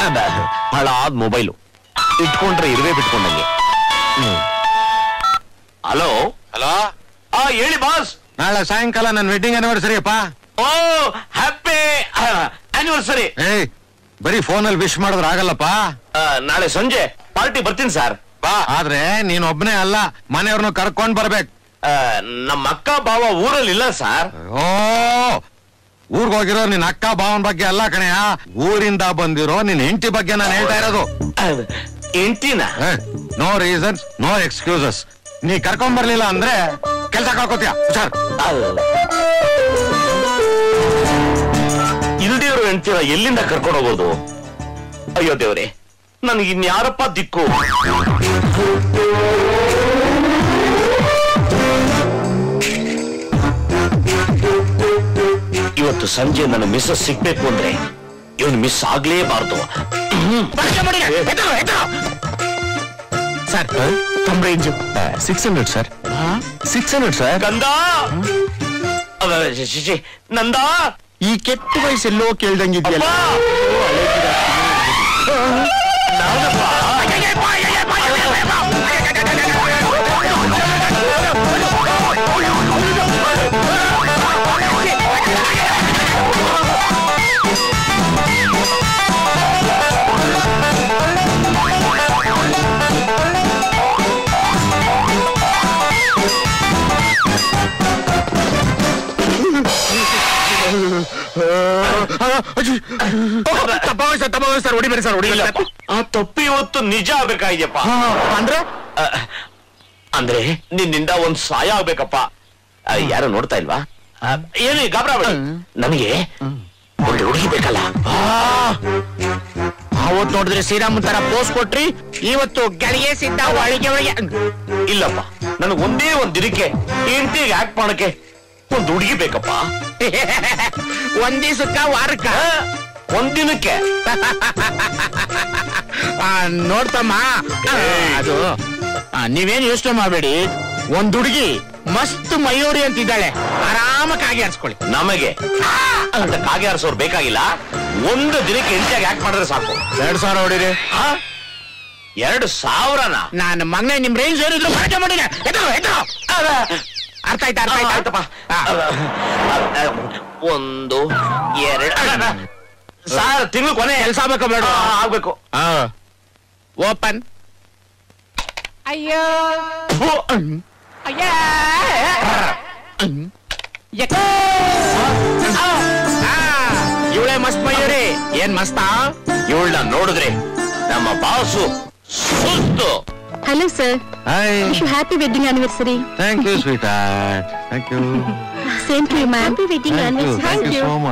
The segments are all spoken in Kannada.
ಹಳಾದ್ ಮೊಬೈಲು ಇಟ್ಕೊಂಡ್ರೆ ಇರುವೆ ಬಿಟ್ಕೊಂಡಂಗೆ ಹಲೋ ಹಲೋ ಆ ಹೇಳಿ ಬಾಸ್ ನಾಳೆ ಸಾಯಂಕಾಲ ನನ್ನ ವೆಡ್ಡಿಂಗ್ ಆನಿವರ್ಸರಿ ಅಪ್ಪ ಓ ಹ್ಯಾಪಿ ಆನಿವರ್ಸರಿ ಏಯ್ ಬರೀ ಫೋನಲ್ಲಿ ವಿಶ್ ಮಾಡಿದ್ರೆ ಆಗಲ್ಲಪ್ಪ ನಾಳೆ ಸಂಜೆ ಪಾರ್ಟಿ ಬರ್ತೀನಿ ಸರ್ ಬಾ ಆದ್ರೆ ನೀನ್ ಒಬ್ನೇ ಅಲ್ಲ ಮನೆಯವ್ರನ್ನ ಕರ್ಕೊಂಡ್ ಬರ್ಬೇಕು ಆ, ನಮ್ಮ ಅಕ್ಕ ಬಾವ ಊರಲ್ಲಿ ಇಲ್ಲ ಸರ್ ಓ ಊರ್ಗ್ ಹೋಗಿರೋ ನಿನ್ ಅಕ್ಕ ಭಾವನ್ ಬಗ್ಗೆ ಅಲ್ಲ ಕಣೆಯ ಊರಿಂದ ಬಂದಿರೋ ನಿನ್ ಹೆಂಡತಿ ಬಗ್ಗೆ ನಾನು ಹೇಳ್ತಾ ಇರೋದು ಎಂಟಿನ ನೋ ರೀಸನ್ಸ್ ನೋ ಎಕ್ಸ್ಕ್ಯೂಸಸ್ ನೀ ಕರ್ಕೊಂಡ್ ಬರ್ಲಿಲ್ಲ ಅಂದ್ರೆ ಕೆಲ್ಸ ಕಳ್ಕೊತೀಯ ಸರ್ ಇಲ್ದಿರೋ ಹೆಂಡ್ತಿರ ಎಲ್ಲಿಂದ ಕರ್ಕೊಂಡು ಹೋಗೋದು ಅಯ್ಯೋ ದೇವ್ರೆ ನನಗೆ ಇನ್ಯಾರಪ್ಪ ದಿಕ್ಕು ಇವತ್ತು ಸಂಜೆ ನನ್ನ ಮಿಸ್ಸಸ್ ಸಿಗ್ಬೇಕು ಅಂದ್ರೆ ಇವನು ಮಿಸ್ ಆಗ್ಲೇಬಾರ್ದು ಸರ್ ತಮ್ಮ range six hundred sir six hundred sir ಕಂದ ಅವ, ಶಿ, ಶಿ, ಶಿ, ನಂದ ಈ ಕೆಟ್ಟ ವಯಸ್ಸೆಲ್ಲೋ ಕೇಳ್ದಂಗಿದ್ಯಲ್ಲ ತಪ್ಪಾಗ ಸರ್ ತಪ್ಪಾಗ ಸರ್ ಹೊಡಿಬೇಡಿ ಸರ್ ಹೊಡಿಬೇಡಿ ಇಲ್ಲಪ್ಪ ಆ ತಪ್ಪು ಇವತ್ತು ನಿಜ ಆಗ್ಬೇಕಾಗಿದೆಯಪ್ಪ ಅಂದ್ರೆ ಅಹ್, ಅಂದ್ರೆ ನಿನ್ನಿಂದ ಒಂದ್ ಸಹಾಯ ಆಗ್ಬೇಕಪ್ಪ ಅಹ್, ಯಾರು ನೋಡ್ತಾ ಇಲ್ವಾ ಅಹ್, ಏನು ಗಾಬರಾಬೇಡಿ ನನಗೆ ಒಳ್ಳೆ ಹುಡುಗಿ ಬೇಕಲ್ಲ ಅವತ್ ನೋಡಿದ್ರೆ ಶ್ರೀರಾಮನ್ ತರ ಪೋಸ್ ಕೊಟ್ರಿ ಇವತ್ತು ಗಳಿಗೆ ಸಿದ್ಧ ಒಳಗೆ ಒಳಗೆ ಇಲ್ಲಪ್ಪ ನನಗೆ ಒಂದೇ ಒಂದ್ ದಿನಕ್ಕೆ ಹೆಂಡತಿಗೆ ಆಕ್ಟ್ ಮಾಡಕ್ಕೆ ಒಂದ್ ಹುಡುಗಿ ಬೇಕಪ್ಪ ಒಂದ್ ದಿವ್ಸಕ್ಕ ವಾರಕ್ಕ ಅಹ್, ಒಂದ್ ದಿನಕ್ಕೆ ಆ, ನೋಡ್ತಮ್ಮ ಆ, ಅದು ಆ, ನೀವೇನ್ ಯೋಚನೆ ಮಾಡಬೇಡಿ ಒಂದ್ ಹುಡುಗಿ ಮಸ್ತ್ ಮಯೂರಿ ಅಂತಿದ್ದಾಳೆ ಆರಾಮ ಕಾಗಿ ಆರಿಸ್ಕೊಳ್ಳಿ ನಮಗೆ ಅಂತ ಕಾಗೆ ಆರಿಸೋರು ಬೇಕಾಗಿಲ್ಲ ಒಂದು ದಿನಕ್ಕೆ ಹೆಂಡತಿಯಾಗಿ ಆಕ್ಟ್ ಮಾಡಿದ್ರೆ ಸಾಕು ಎರಡ್ ಸಾವಿರ ಹೊಡಿರಿ ಹ? ಎರಡು ಸಾವಿರನ ನಾನು ಮಗನೇ ನಿಮ್ ರೇಂಜ್ ಏನಿದ್ರು ಬಳಕೆ ಮಾಡಿಲ್ಲ ಎದುರು ಎದುರು ಅರ್ಥ ಆಯ್ತಾ ಅರ್ಥ ಆಯ್ತಾ ಆಯ್ತಪ್ಪ ಆ, ಒಂದು ಎರಡು ಸಾರ್ ತಿಂಗಳು ಕೊನೆ ಕೆಲ್ಸ ಆಗ್ಬೇಕೋ ಬೇಡ ಆ, ಆಗ್ಬೇಕು ಓಪನ್ ಅಯ್ಯೋ ಫು. ಅಯ್ಯ ಯಕ್ಕ. ಇವಳೆ ಮಸ್ತ್ ಮಯೂರಿ ಏನ್ ಮಸ್ತಾ ಇವಳನ್ನ ನೋಡಿದ್ರೆ ನಮ್ಮ ಬಾಸು ಸುಸ್ತು hello sir hi wish you happy wedding anniversary thank you sweetheart thank you same to you ma'am happy wedding thank you thank you so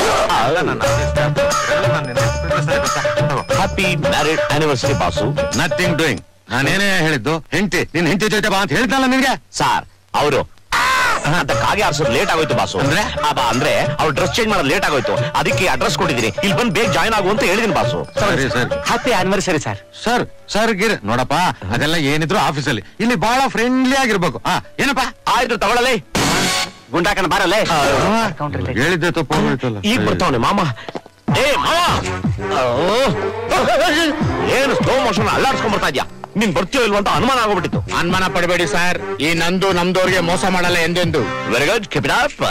much happy married anniversary boss nothing doing ನಾನೇನೇ ಹೇಳಿದ್ದು ಹೆಂಡತಿ ನಿನ್ ಹೆಂಡತಿ ಜೊತೆ ಬಾ ಅಂತ ಹೇಳ್ತಲ್ಲ ನಿನ್ಗೆ ಸಾರ್ ಅವರು ಅಂತ ಕಾಗೆ ಆರ್ಸೋದು ಲೇಟ್ ಆಗೋಯ್ತು ಬಾಸು ಅಂದ್ರೆ? ಅಬ್ಬಾ ಅಂದ್ರೆ ಅವ್ರು ಡ್ರೆಸ್ ಚೇಂಜ್ ಮಾಡೋದು ಲೇಟ್ ಆಗೋಯ್ತು ಅದಕ್ಕೆ ಅಡ್ರೆಸ್ ಕೊಟ್ಟಿದ್ದೀನಿ ಇಲ್ಲಿ ಬಂದು ಬೇಗ ಜಾಯ್ನ್ ಆಗು ಅಂತ ಹೇಳಿದೀನಿ ಬಾಸು ಸರಿ ಸರಿ happy anniversary sir sir sir ಗಿರ್ ನೋಡಪ್ಪ ಅದೆಲ್ಲ ಏನಿದ್ರು ಆಫೀಸಲ್ಲಿ ಇಲ್ಲಿ ಬಹಳ ಫ್ರೆಂಡ್ಲಿ ಆಗಿರ್ಬೇಕು ಆ ಏನಪ್ಪ ಆಯ್ತು ತಗೊಳ್ಳಲೇ ಗುಂಡಾಕನ ಬಾರಲ್ಲೇ ಹೇಳಿದ್ದೆ ತಪ್ಪು ಹೋಗ್ಬಿಡ್ತಲ್ಲ. ಈಗ ಬರ್ತಾವನೆ ಮಾಮ ಏ ಮಾಮ ಓ. ಏನು ಸ್ಲೋ ಮೋಷನ್ ಅಲ್ಲಾಡ್ಸ್ಕೊಂಡ್ ಬರ್ತಾ ಇದ್ಯಾ ನೀನ್ ಬರ್ತೀಯೋ ಇಲ್ವಾ ಅಂತ ಅನುಮಾನ ಆಗೋಗ್ಬಿಟ್ಟಿತ್ತು ಅನುಮಾನ ಪಡಬೇಡಿ ಸರ್ ಈ ನಂದು ನಮ್ದವ್ರಿಗೆ ಮೋಸ ಮಾಡಲ್ಲ ಎಂದೆಂದು ವೆರಿ ಗುಡ್ ಕೆಪಿಟ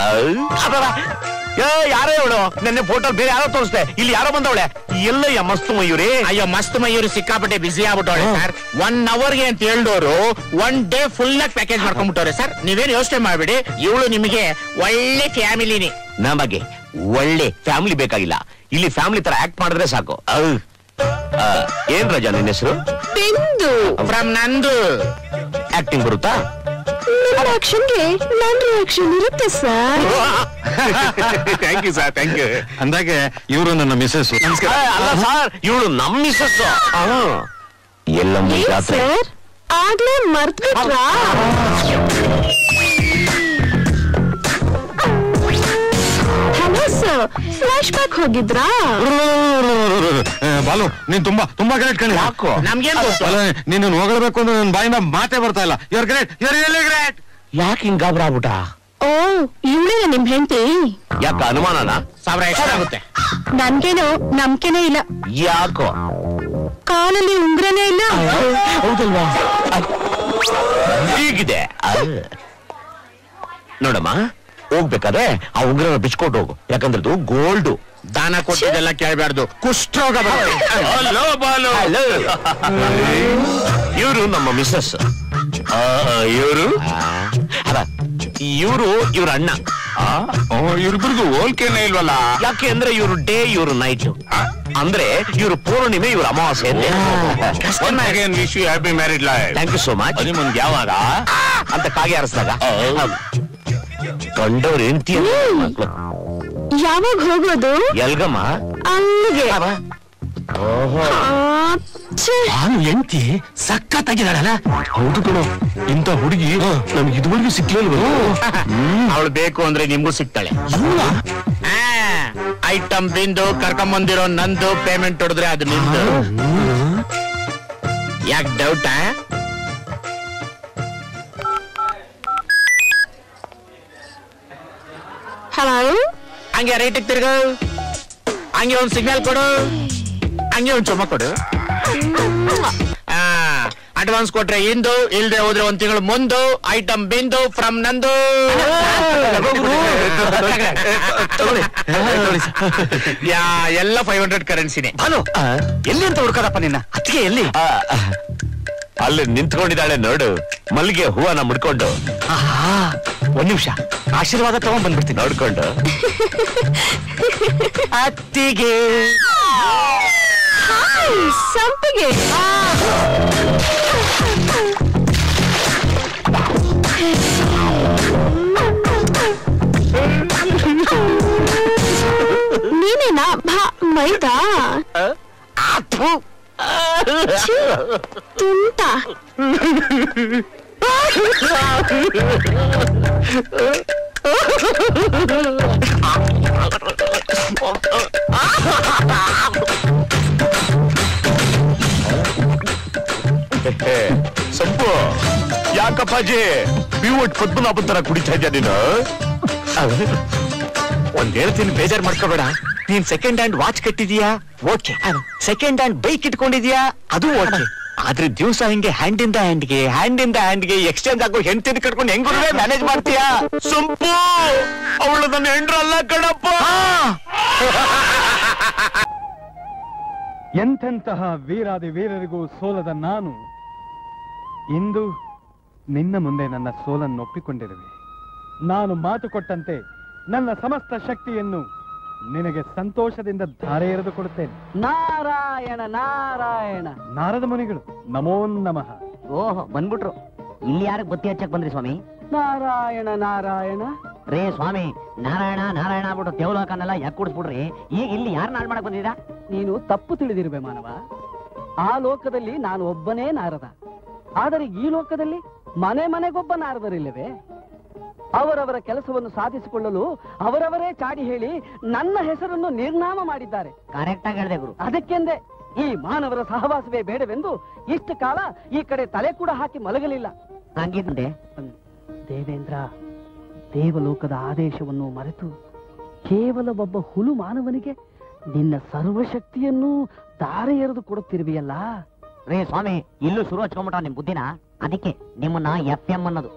ಏ ಯಾರೇ ಇವಳು ನೆನ್ನೆ ಫೋಟೋ ಬೇರೆ ಯಾರೋ ತೋರಿಸ್ದೆ ಇಲ್ಲಿ ಯಾರೋ ಬಂದವಳೆ ಎಲ್ಲಯ್ಯ ಮಸ್ತು ಮಯೂರಿ ಅಯ್ಯೋ ಮಸ್ತ್ ಮಯೂರಿ ಸಿಕ್ಕಾಪಟ್ಟೆ ಬಿಸಿ ಆಗ್ಬಿಟ್ಟವ್ರೆ ಸರ್ ಒನ್ ಅವರ್ಗೆ ಅಂತ ಹೇಳ್ದವ್ರು ಒನ್ ಡೇ ಫುಲ್ ಆಗಿ ಪ್ಯಾಕೇಜ್ ಮಾಡ್ಕೊಂಡ್ಬಿಟ್ಟವ್ರೆ ಸರ್ ನೀವೇನ್ ಯೋಚನೆ ಮಾಡ್ಬೇಡಿ ಇವಳು ನಿಮಗೆ ಒಳ್ಳೆ ಫ್ಯಾಮಿಲಿನಿ ನಮಗೆ ಒಳ್ಳೆ ಫ್ಯಾಮಿಲಿ ಬೇಕಾಗಿಲ್ಲ ಇಲ್ಲಿ ಫ್ಯಾಮಿಲಿ ತರ ಆಕ್ಟ್ ಮಾಡಿದ್ರೆ ಸಾಕು ಔ. ಆ, ಏನ್ ರಜಾ ನಿನ್ನ ಹೆಸರು ಬಿಂದು ಫ್ರಮ್ ನಂದು ಆಕ್ಟಿಂಗ್ ಬರುತ್ತಾ ನಿಮ್ಮ ಆಕ್ಷನ್ಗೆ ನನ್ನ ರಿಯಾಕ್ಷನ್ ಇರುತ್ತೆ sir thank you sir thank you ಅಂದಾಗೆ ಇವರು ನನ್ನ ಮಿಸಸ್ ಆ, ಅಲ್ಲ ಸರ್ ಇವಳು ನಮ್ ಮಿಸ್ಸಸ್ ಎಲ್ಲಮ್ಮ ಏನ್ ಜಾತ್ರೆ ಸರ್ ಆಗ್ಲೇ ಮರ್ತ್ಬಿಟ್ರಾ ಹಲೋ ಸರ್ ಫ್ಲಾಶ್ ಬ್ಯಾಕ್ ಹೋಗಿದ್ರಾ ಬಾಲು ನೀನ್ ತುಂಬಾ ತುಂಬಾ ಗ್ರೇಟ್ ಕಣಿ ಯಾಕೋ ನಮ್ಗೇನ್ ಗೊತ್ತು ಅಲ್ಲ ನೀನು ಹೊಗಳಬೇಕು ಅಂದ್ರೆ ನನ್ನ ಬಾಯಿಂದ ಮಾತೇ ಬರ್ತಾ ಇಲ್ಲ your great your really great ಯಾಕೆ ಹಿಂಗ್ ಗಾಬರ ಆಗ್ಬಿಟ್ಟ ಓ ಇವಳೇ ನಿಮ್ ಹೆಂಡತಿ ಯಾಕ ಅನುಮಾನನ ಸಾವಿರ ಎಷ್ಟಾಗುತ್ತೆ ನನ್ಗೇನು ನಂಬಿಕೆನೇ ಇಲ್ಲ ಯಾಕೋ ಕಾಲಲ್ಲಿ ಉಂಗ್ರನೇ ಇಲ್ಲ ಹೌದಲ್ವಾ ಹೀಗಿದೆ ಅದ್. ನೋಡಮ್ಮ ಹೋಗ್ಬೇಕಾದ್ರೆ ಆ ಉಂಗ್ರನ ಬಿಚ್ಕೊಂಡು ಹೋಗು ಯಾಕಂದ್ರೆ ಅದು ಗೋಲ್ಡು ದಾನ ಕೊಟ್ಟಿದ್ದೆಲ್ಲ ಕೇಳಬಾರ್ದು ಕುಷ್ಠರೋಗ ಇವರು ನಮ್ಮ ಮಿಸ್ಸಸ್ ಇವರು ಅಲ್ಲ ಇವರು ಇವ್ರ ಅಣ್ಣ ಇವ್ರಿಬ್ರಿಗೂ ಹೋಲ್ಕೆನೇ ಇಲ್ವಲ್ಲ ಯಾಕೆ ಅಂದ್ರೆ ಇವರು ಡೇ ಇವರು ನೈಟ್ ಅಂದ್ರೆ ಇವರು ಪೂರ್ಣಿಮೆ ಇವ್ರ ಅಮಾವಾಸ್ಯೆ wish you happy married life thank you so much ಹನಿಮೂನ್ಗೆ ಯಾವಾಗ ಅಂತ ಕಾಗೆ ಆರಿಸಿದಾಗ ಕಂಡವ್ರು ಹೆಂಡತಿ ಮಕ್ಳು ಯಾವಾಗ ಹೋಗೋದು ಎಲ್ಗಮ್ಮ ಅಲ್ಲಿಗೆ ಓಹೋ ಛೆ, ನಾನು ಹೆಂಡತಿ ಸಖತ್ತಾಗಿದ್ದಾಳಲ್ಲ ಹೌದು ಕಣೋ ಇಂಥ ಹುಡುಗಿ ನಮ್ಗೆ ಇದುವರೆಗೂ ಸಿಕ್ಲಿಲ್ವ ಅವಳು ಬೇಕು ಅಂದ್ರೆ ನಿಮ್ಗೂ ಸಿಗ್ತಾಳೆ ಐಟಮ್ ಬಿಂದು ಕರ್ಕೊಂಬಂದಿರೋ ನಂದು ಪೇಮೆಂಟ್ ಹೊಡೆದ್ರೆ ಅದು ನಿಂದು ಯಾಕೆ ಡೌಟ್ ಹಲೋ ಹಂಗೆ ರೈಟಿಗೆ ತಿರ್ಗು ಹಂಗೆ ಒಂದ್ ಸಿಗ್ನಲ್ ಕೊಡು ಹಂಗೆ ಒಂದ್ ಚುಮ್ಮ ಕೊಡು ಅಡ್ವಾನ್ಸ್ ಕೊಟ್ರೆ ಇಂದು ಇಲ್ದೆ ಹೋದ್ರೆ ಒಂದ್ ತಿಂಗಳು ಮುಂದು ಐಟಮ್ ಬಿಂದು ಫ್ರಮ್ ನಂದು ಯಾ ಎಲ್ಲ ಫೈವ್ ಹಂಡ್ರೆಡ್ ಕರೆನ್ಸಿನೇ ಹಲೋ ಎಲ್ಲಿ ಅಂತ ಹುಡ್ಕೋದಪ್ಪ ನಿನ್ನ ಅತ್ತಿಗೆ ಎಲ್ಲಿ ಅಲ್ಲಿ ನಿಂತ್ಕೊಂಡಿದ್ದಾಳೆ ನೋಡು ಮಲ್ಲಿಗೆ ಹೂವನ ಮುಡ್ಕೊಂಡು ಒಂದ್ ನಿಮಿಷ ಆಶೀರ್ವಾದ ತಗೊಂಡ್ ಬಂದ್ಬಿಡ್ತೀನಿ ನೋಡ್ಕೊಂಡು ಅತ್ತಿಗೆ ಹಾಯ್, ಸಂಪಿಗೆ ನೀನೇನಾ ಭಾ ಮೈದಾ ಛೀ, ತುಂಟ ಸೊಪ್ಪು ಯಾಕಪ್ಪಾಜಿ ಪಿವಟ್ ಪದ್ಮನಾಭನ್ ತರ ಕುಡಿತಾ ಇದ್ಯಾ ನೀನು ಒಂದ್ ಹೇಳ್ತೀನಿ ಬೇಜಾರ್ ಮಾಡ್ಕೋಬೇಡ ನೀನ್ ಸೆಕೆಂಡ್ ಹ್ಯಾಂಡ್ ವಾಚ್ ಕಟ್ಟಿದ್ಯಾ ಓಕೆ ಸೆಕೆಂಡ್ ಹ್ಯಾಂಡ್ ಬೈಕ್ ಇಟ್ಕೊಂಡಿದ್ಯಾ ಅದು ಓಕೆ ಆದ್ರೆ ದಿವಸ ಹಿಂಗೆ ಹ್ಯಾಂಡ್ ಇಂದ ಹ್ಯಾಂಡ್ಗೆ ಹ್ಯಾಂಡ್ ಇಂದ ಹ್ಯಾಂಡ್ಗೆ ಎಕ್ಸ್ಚೇಂಜ್ ಆಗೋ ಹೆಂಡತಿನ ಕಟ್ಕೊಂಡು ಹೆಂಗ್ ಮ್ಯಾನೇಜ್ ಮಾಡ್ತೀಯಾ ಸೊಂಪು ಅವಳು ನನ್ನ ಹೆಂಡ್ರಲ್ಲ ಕಣಪ್ಪ ಎಂತೆಂತಹ ವೀರಾದಿ ವೀರರಿಗೂ ಸೋಲದ ನಾನು ಇಂದು ನಿನ್ನ ಮುಂದೆ ನನ್ನ ಸೋಲನ್ನು ಒಪ್ಪಿಕೊಂಡಿರುವೆ ನಾನು ಮಾತು ಕೊಟ್ಟಂತೆ ನನ್ನ ಸಮಸ್ತ ಶಕ್ತಿಯನ್ನು ನಿನಗೆ ಸಂತೋಷದಿಂದ ಧಾರೆ ಎರೆದು ಕೊಡುತ್ತೇನೆ ನಾರಾಯಣ ನಾರಾಯಣ ನಾರದ ಮುನಿಗಳು ನಮೋ ನಮಃ ಓಹೋ ಬಂದ್ಬಿಟ್ರು ಇಲ್ಲಿ ಯಾರಿಗೆ ಬತ್ತಿ ಹಚ್ಚಕ್ ಬಂದ್ರಿ ಸ್ವಾಮಿ ನಾರಾಯಣ ನಾರಾಯಣ ರೇ ಸ್ವಾಮಿ ನಾರಾಯಣ ನಾರಾಯಣ ಆಗ್ಬಿಟ್ಟು ದೇವಲೋಕನೆಲ್ಲ ಯಾಕೆ ಕುಡಿಸ್ಬಿಡ್ರಿ ಈಗ ಇಲ್ಲಿ ಯಾರು ನಾಳ್ ಮಾಡಕ್ ಬಂದಿದ್ದೀರಾ ನೀನು ತಪ್ಪು ತಿಳಿದಿರುವೆ ಮಾನವ ಆ ಲೋಕದಲ್ಲಿ ನಾನು ಒಬ್ಬನೇ ನಾರದ ಆದರೆ ಈ ಲೋಕದಲ್ಲಿ ಮನೆ ಮನೆಗೊಬ್ಬ ನಾರದರಿಲ್ಲವೇ ಅವರವರ ಕೆಲಸವನ್ನು ಸಾಧಿಸಿಕೊಳ್ಳಲು ಅವರವರೇ ಚಾಡಿ ಹೇಳಿ ನನ್ನ ಹೆಸರನ್ನು ನಿರ್ನಾಮ ಮಾಡಿದ್ದಾರೆ ಕರೆಕ್ಟ್ ಆಗಿ ಹೇಳ್ದೆ ಗುರು ಅದಕ್ಕೆಂದೇ ಈ ಮಾನವರ ಸಹವಾಸವೇ ಬೇಡವೆಂದು ಇಷ್ಟು ಕಾಲ ಈ ಕಡೆ ತಲೆ ಕೂಡ ಹಾಕಿ ಮಲಗಲಿಲ್ಲ ಹಂಗಿದ್ದೆ ದೇವೇಂದ್ರ ದೇವಲೋಕದ ಆದೇಶವನ್ನು ಮರೆತು ಕೇವಲ ಒಬ್ಬ ಹುಲು ಮಾನವನಿಗೆ ನಿನ್ನ ಸರ್ವಶಕ್ತಿಯನ್ನು ದಾರೆ ಎರೆದು ಕೊಡುತ್ತಿರುವೆಯಲ್ಲ ರೇ ಸ್ವಾಮಿ ಇಲ್ಲೂ ಶುರು ಹಚ್ಕೊಂಬಿಟ್ಟ ನಿಮ್ ಬುದ್ಧಿನ ಅದಕ್ಕೆ ನಿಮ್ಮನ್ನ ಎಫ್ ಎಂ ಅನ್ನೋದು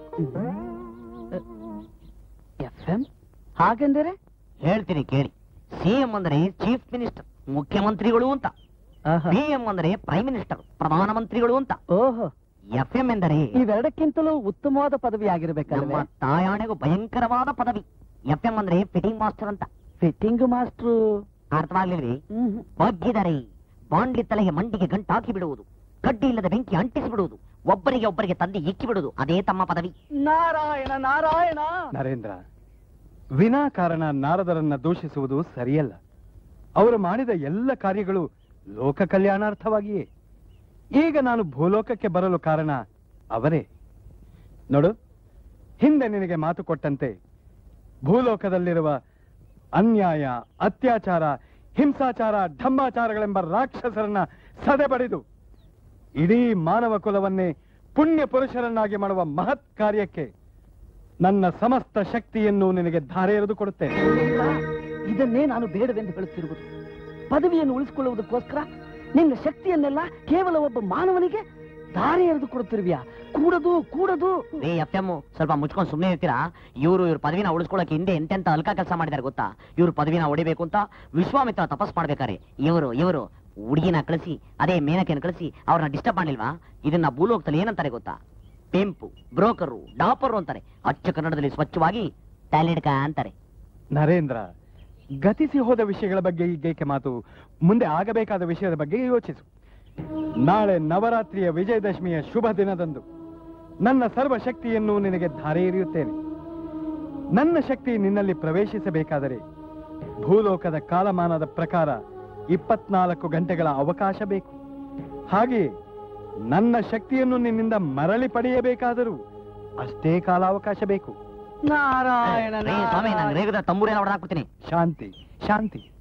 ಎಫ್ ಎಂ ಹಾಗೆಂದರೆ ಹೇಳ್ತೀನಿ ಕೇಳಿ ಸಿಎಂ ಅಂದ್ರೆ ಚೀಫ್ ಮಿನಿಸ್ಟರ್ ಮುಖ್ಯಮಂತ್ರಿಗಳು ಅಂತ ಆಹಾ. ಪಿ ಎಂ ಅಂದ್ರೆ ಪ್ರೈಮ್ ಮಿನಿಸ್ಟರ್ ಪ್ರಧಾನಮಂತ್ರಿಗಳು ಅಂತ ಓಹೋ ಎಫ್ ಎಂ ಎಂದರೆ ಇವೆರಡಕ್ಕಿಂತಲೂ ಉತ್ತಮವಾದ ಪದವಿ ಆಗಿರ್ಬೇಕಲ್ವೇ ನಮ್ಮ ತಾಯಾಣೆಗೂ ಭಯಂಕರವಾದ ಪದವಿ ಎಫ್ ಎಂ ಅಂದ್ರೆ ಫಿಟ್ಟಿಂಗ್ ಮಾಸ್ಟರ್ ಅಂತ ಫಿಟ್ಟಿಂಗ್ ಮಾಸ್ಟ್ರು ಅರ್ಥವಾಗ್ಲಿಲ್ರಿ ಹ್ಮ್ ಬಗ್ಗಿದರೆ ಬಾಂಡ್ಲಿ ತಲೆಗೆ ಮಂಡಿಗೆ ಗಂಟಾಕಿ ಬಿಡುವುದು ಕಡ್ಡಿ ಇಲ್ಲದ ಬೆಂಕಿ ಅಂಟಿಸಿ ಬಿಡುವುದು ಒಬ್ಬರಿಗೆ ಒಬ್ಬರಿಗೆ ತಂದೆ ಇಕ್ಕಿ ಬಿಡುವುದು ಅದೇ ತಮ್ಮ ಪದವಿ ನಾರಾಯಣ ನಾರಾಯಣ ನರೇಂದ್ರ ವಿನಾಕಾರಣ ನಾರದರನ್ನ ದೂಷಿಸುವುದು ಸರಿಯಲ್ಲ ಅವರು ಮಾಡಿದ ಎಲ್ಲ ಕಾರ್ಯಗಳು ಲೋಕ ಕಲ್ಯಾಣಾರ್ಥವಾಗಿಯೇ ಈಗ ನಾನು ಭೂಲೋಕಕ್ಕೆ ಬರಲು ಕಾರಣ ಅವರೇ ನೋಡು ಹಿಂದೆ ನಿನಗೆ ಮಾತು ಕೊಟ್ಟಂತೆ ಭೂಲೋಕದಲ್ಲಿರುವ ಅನ್ಯಾಯ ಅತ್ಯಾಚಾರ ಹಿಂಸಾಚಾರ ಢಂಬಾಚಾರಗಳೆಂಬ ರಾಕ್ಷಸರನ್ನ ಸದೆಬಡಿದು ಇಡೀ ಮಾನವ ಕುಲವನ್ನೇ ಪುಣ್ಯ ಪುರುಷರನ್ನಾಗಿ ಮಾಡುವ ಮಹತ್ ಕಾರ್ಯಕ್ಕೆ ನನ್ನ ಸಮಸ್ತ ಶಕ್ತಿಯನ್ನು ನಿನಗೆ ಧಾರೆ ಎರೆದು ಕೊಡುತ್ತೇನೆ ಇದನ್ನೇ ನಾನು ಬೇಡವೆಂದು ಹೇಳುತ್ತಿರುವುದು ಪದವಿಯನ್ನು ಉಳಿಸಿಕೊಳ್ಳುವುದಕ್ಕೋಸ್ಕರ ನಿನ್ನ ಶಕ್ತಿಯನ್ನೆಲ್ಲ ಕೇವಲ ಒಬ್ಬ ಮಾನವನಿಗೆ ದಾರಿ ಎರೆದು ಕೊಡುತ್ತಿರುವ್ಯಾ ಕೂಡದು ಕೂಡದು ರೇ ಎಫ್ ಎಂ ಸ್ವಲ್ಪ ಮುಚ್ಕೊಂಡು ಸುಮ್ಮನೆ ಇರ್ತೀರಾ ಇವರು ಇವ್ರ ಪದವಿನ ಉಳಿಸ್ಕೊಳ್ಳೋಕೆ ಹಿಂದೆ ಎಂತೆಂತ ಅಲ್ಕ ಕೆಲಸ ಮಾಡಿದಾರೆ ಗೊತ್ತಾ ಇವ್ರ ಪದವಿನ ಹೊಡಿಬೇಕು ಅಂತ ವಿಶ್ವಾಮಿತ್ರ ತಪಸ್ ಮಾಡ್ಬೇಕಾರೆ ಇವರು ಇವರು ಹುಡುಗಿನ ಕಳಿಸಿ ಅದೇ ಮೇನಕೆಯನ್ನು ಕಳಿಸಿ ಅವ್ರನ್ನ ಡಿಸ್ಟರ್ಬ್ ಮಾಡಿಲ್ವಾ ಇದನ್ನ ಭೂಲೋಕದಲ್ಲಿ ಏನಂತಾರೆ ಗೊತ್ತಾ ಪೆಂಪು ಬ್ರೋಕರು ಡಾಪರು ಅಂತಾರೆ ಅಚ್ಚ ಕನ್ನಡದಲ್ಲಿ ಸ್ವಚ್ಛವಾಗಿ ಟ್ಯಾಲೆಂಟ್ ಅಂತಾರೆ ನರೇಂದ್ರ ಗತಿಸಿ ಹೋದ ವಿಷಯಗಳ ಬಗ್ಗೆ ಈಗೇಕೆ ಮಾತು ಮುಂದೆ ಆಗಬೇಕಾದ ವಿಷಯದ ಬಗ್ಗೆ ಯೋಚಿಸು ನಾಳೆ ನವರಾತ್ರಿಯ ವಿಜಯದಶಮಿಯ ಶುಭ ದಿನದಂದು ನನ್ನ ಸರ್ವ ಶಕ್ತಿಯನ್ನು ನಿನಗೆ ಧಾರೆ ಎರೆಯುತ್ತೇನೆ ನನ್ನ ಶಕ್ತಿ ನಿನ್ನಲ್ಲಿ ಪ್ರವೇಶಿಸಬೇಕಾದರೆ ಭೂಲೋಕದ ಕಾಲಮಾನದ ಪ್ರಕಾರ ಇಪ್ಪತ್ನಾಲ್ಕು ಗಂಟೆಗಳ ಅವಕಾಶ ಬೇಕು ಹಾಗೆಯೇ ನನ್ನ ಶಕ್ತಿಯನ್ನು ನಿನ್ನಿಂದ ಮರಳಿ ಪಡೆಯಬೇಕಾದರೂ ಅಷ್ಟೇ ಕಾಲಾವಕಾಶ ಬೇಕು ನಾರಾಯಣ ರೇ ಸ್ವಾಮಿ ನಾನು ರೇಗದ ತಂಬೂರೆಲ್ಲ ಹೊಡೆದಾಕ್ಬಿಡ್ತೀನಿ ಶಾಂತಿ ಶಾಂತಿ